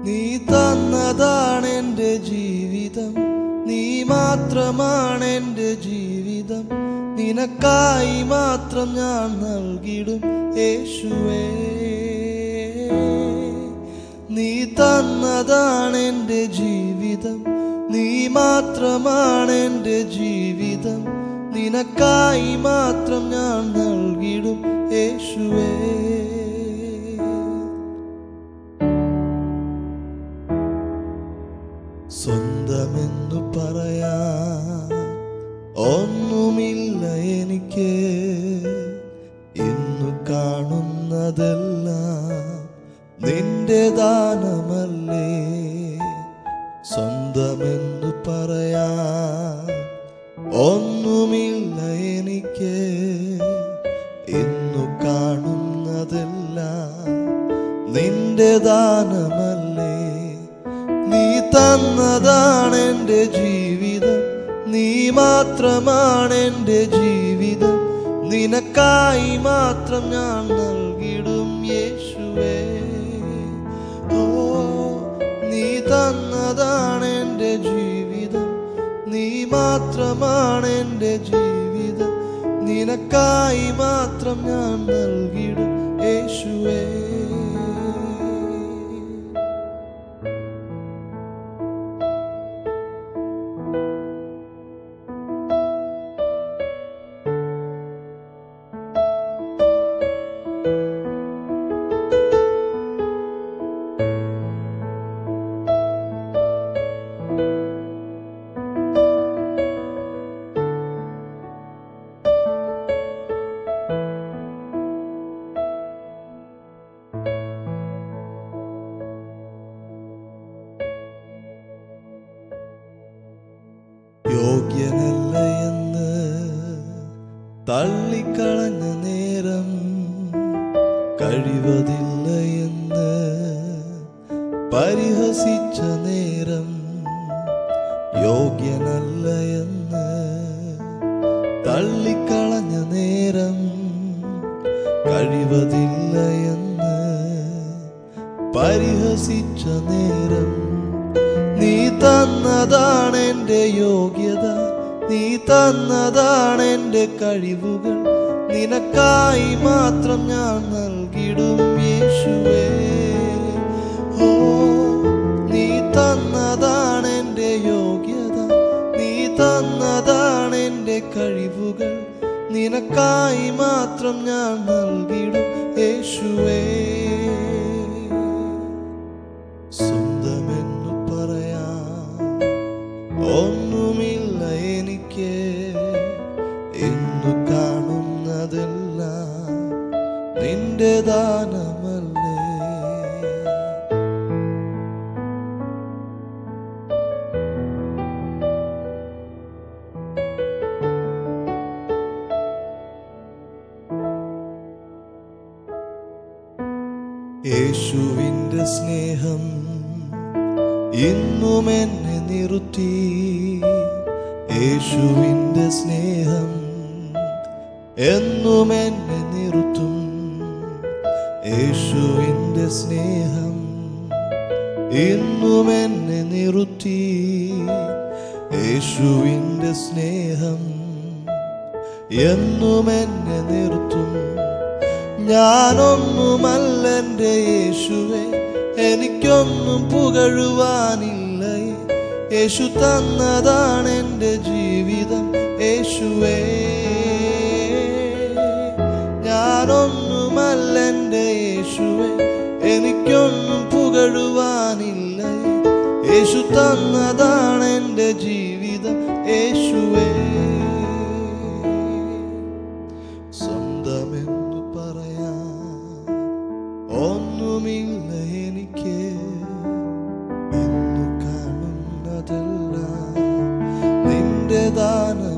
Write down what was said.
നീ തന്നതാണ് എൻ്റെ ജീവിതം നീ മാത്രമാണ് എൻ്റെ ജീവിതം നിനക്കായി മാത്രം ഞാൻ നൽകിടും യേശുവേ നീ തന്നതാണ് എൻ്റെ ജീവിതം നീ മാത്രമാണ് എൻ്റെ ജീവിതം നിനക്കായി മാത്രം ഞാൻ നൽകിടും യേശുവേ സ്വന്തമെന്നു പറയാൻ ഒന്നുമില്ല എനിക്ക് ഇന്നു കാണുന്നതെല്ലാം നിന്റെ ദാനമല്ലേ സ്വന്തമെന്നു പറയാൻ ഒന്നുമില്ല എനിക്ക് ഇന്നു കാണുന്നതെല്ലാം നിന്റെ ദാനമല്ലേ നീ തന്നതാണ് എൻ്റെ ജീവിതം നീ മാത്രമാണ് എൻ്റെ ജീവിതം നിനക്കായി മാത്രം ഞാൻ നൽകിടും യേശുവേ ഓ നീ തന്നതാണ് എൻ്റെ ജീവിതം നീ മാത്രമാണ് എൻ്റെ ജീവിതം നിനക്കായി മാത്രം ഞാൻ നൽകിടും യേശുവേ യോഗ്യനല്ല എന്ന് തള്ളിക്കളഞ്ഞ നേരം കഴിവതില്ല എന്ന് പരിഹസിച്ച നേരം യോഗ്യനല്ല എന്ന് തള്ളിക്കളഞ്ഞ നേരം കഴിവതില്ല എന്ന് പരിഹസിച്ച നേരം നീ തന്നതാണ് എൻ്റെ യോഗ്യത നീ തന്നതാണ് എൻ്റെ കഴിവുകൾ നിനക്കായി മാത്രം ഞാൻ നൽകിടും യേശുവേ ഓ നീ തന്നതാണ് എൻ്റെ യോഗ്യത നീ തന്നതാണ് എൻ്റെ കഴിവുകൾ നിനക്കായി മാത്രം ഞാൻ നൽകിടും യേശുവേ സ്വന്തമെന്നു പറയാൻ ഒന്നുമില്ല എനിക്ക് ഇന്നു കാണുന്നതെല്ലാം നിന്റെ ദാനമല്ലേ യേശുവിൻ്റെ സ്നേഹം ഇന്നും എന്നെ നിർത്തി യേശുവിൻ്റെ സ്നേഹം എന്നും എന്നെ നിർത്തും യേശുവിൻ്റെ സ്നേഹം ഇന്നും എന്നെ നിർത്തി യേശുവിൻ്റെ സ്നേഹം എന്നും എന്നെ നിർത്തും ഞാനൊന്നുമല്ല എൻ്റെ യേശുവേ എനിക്കൊന്നും പുകഴുവാനില്ല യേശു തന്നതാണ് എൻ്റെ ജീവിതം യേശുവേ ഞാനൊന്നുമല്ല എൻ്റെ യേശുവേ എനിക്കൊന്നും പുകഴുവാനില്ല യേശു തന്നതാണ് എൻ്റെ ജീവിതം യേശുവേ സ്വന്തമെന്നു പറയാൻ ഒന്നുമില്ല എനിക്ക് ഇന്നു കാണുന്നതല്ല നിന്റെ ദാനം